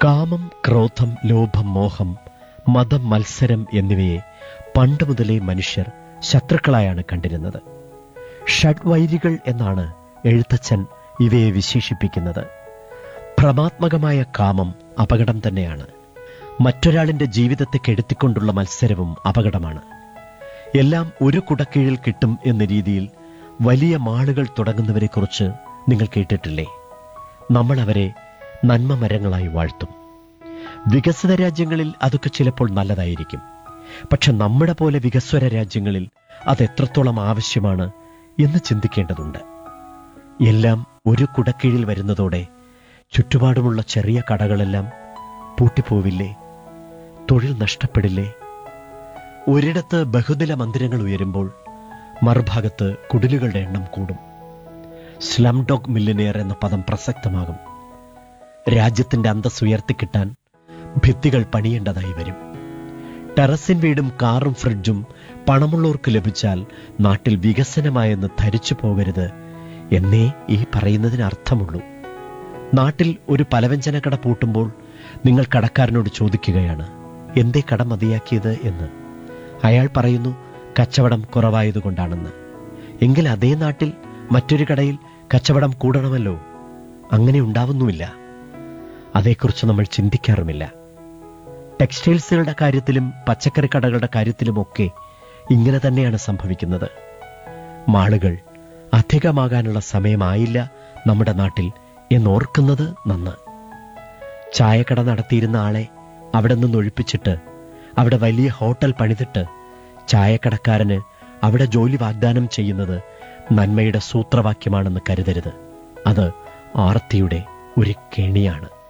കാമം ക്രോധം ലോഭം മോഹം മതം മത്സരം എന്നിവയെ പണ്ട് മുതലേ മനുഷ്യർ ശത്രുക്കളായാണ് കണ്ടിരുന്നത് ഷഡ്വൈരികൾ എന്നാണ് എഴുത്തച്ഛൻ ഇവയെ വിശേഷിപ്പിക്കുന്നത് ഭ്രമാത്മകമായ കാമം അപകടം തന്നെയാണ് മറ്റൊരാളിന്റെ ജീവിതത്തെ കെടുത്തിക്കൊണ്ടുള്ള മത്സരവും അപകടമാണ് എല്ലാം ഒരു കുടക്കീഴിൽ കിട്ടും എന്ന രീതിയിൽ വലിയ മാളുകൾ തുടങ്ങുന്നവരെക്കുറിച്ച് നിങ്ങൾ കേട്ടിട്ടില്ലേ നമ്മൾ അവരെ നന്മ മരങ്ങളായി വാഴ്ത്തും വികസിത രാജ്യങ്ങളിൽ അതൊക്കെ ചിലപ്പോൾ നല്ലതായിരിക്കും പക്ഷെ നമ്മുടെ പോലെ വികസ്വര രാജ്യങ്ങളിൽ അത് എത്രത്തോളം ആവശ്യമാണ് എന്ന് ചിന്തിക്കേണ്ടതുണ്ട് എല്ലാം ഒരു കുടക്കീഴിൽ വരുന്നതോടെ ചുറ്റുപാടുമുള്ള ചെറിയ കടകളെല്ലാം പൂട്ടിപ്പോവില്ലേ തൊഴിൽ നഷ്ടപ്പെടില്ലേ ഒരിടത്ത് ബഹുനില മന്ദിരങ്ങൾ ഉയരുമ്പോൾ മറുഭാഗത്ത് കുടിലുകളുടെ എണ്ണം കൂടും സ്ലം ഡോഗ് മില്ലിനെയർ എന്ന പദം പ്രസക്തമാകും രാജ്യത്തിന്റെ അന്തസ് ഉയർത്തിക്കിട്ടാൻ ഭിത്തികൾ പണിയേണ്ടതായി വരും ടെറസിൻ വീടും കാറും ഫ്രിഡ്ജും പണമുള്ളവർക്ക് ലഭിച്ചാൽ നാട്ടിൽ വികസനമായെന്ന് ധരിച്ചു പോകരുത് എന്നേ ഈ പറയുന്നതിന് അർത്ഥമുള്ളൂ നാട്ടിൽ ഒരു പലവ്യഞ്ജന കട പൂട്ടുമ്പോൾ നിങ്ങൾ കടക്കാരനോട് ചോദിക്കുകയാണ് എന്തേ കട മതിയാക്കിയത് എന്ന് അയാൾ പറയുന്നു കച്ചവടം കുറവായതുകൊണ്ടാണെന്ന് എങ്കിൽ അതേ നാട്ടിൽ മറ്റൊരു കടയിൽ കച്ചവടം കൂടണമല്ലോ അങ്ങനെ ഉണ്ടാവുന്നുമില്ല അതേക്കുറിച്ച് നമ്മൾ ചിന്തിക്കാറുമില്ല ടെക്സ്റ്റൈൽസുകളുടെ കാര്യത്തിലും പച്ചക്കറി കടകളുടെ കാര്യത്തിലുമൊക്കെ ഇങ്ങനെ തന്നെയാണ് സംഭവിക്കുന്നത് മാളുകൾ അധികമാകാനുള്ള സമയമായില്ല നമ്മുടെ നാട്ടിൽ എന്നോർക്കുന്നത് നന്ന് ചായക്കട നടത്തിയിരുന്ന ആളെ അവിടെ നിന്ന് ഒഴിപ്പിച്ചിട്ട് അവിടെ വലിയ ഹോട്ടൽ പണിതിട്ട് ചായക്കടക്കാരന് അവിടെ ജോലി വാഗ്ദാനം ചെയ്യുന്നത് നന്മയുടെ സൂത്രവാക്യമാണെന്ന് കരുതരുത് അത് ആർത്തിയുടെ ഒരു കെണിയാണ്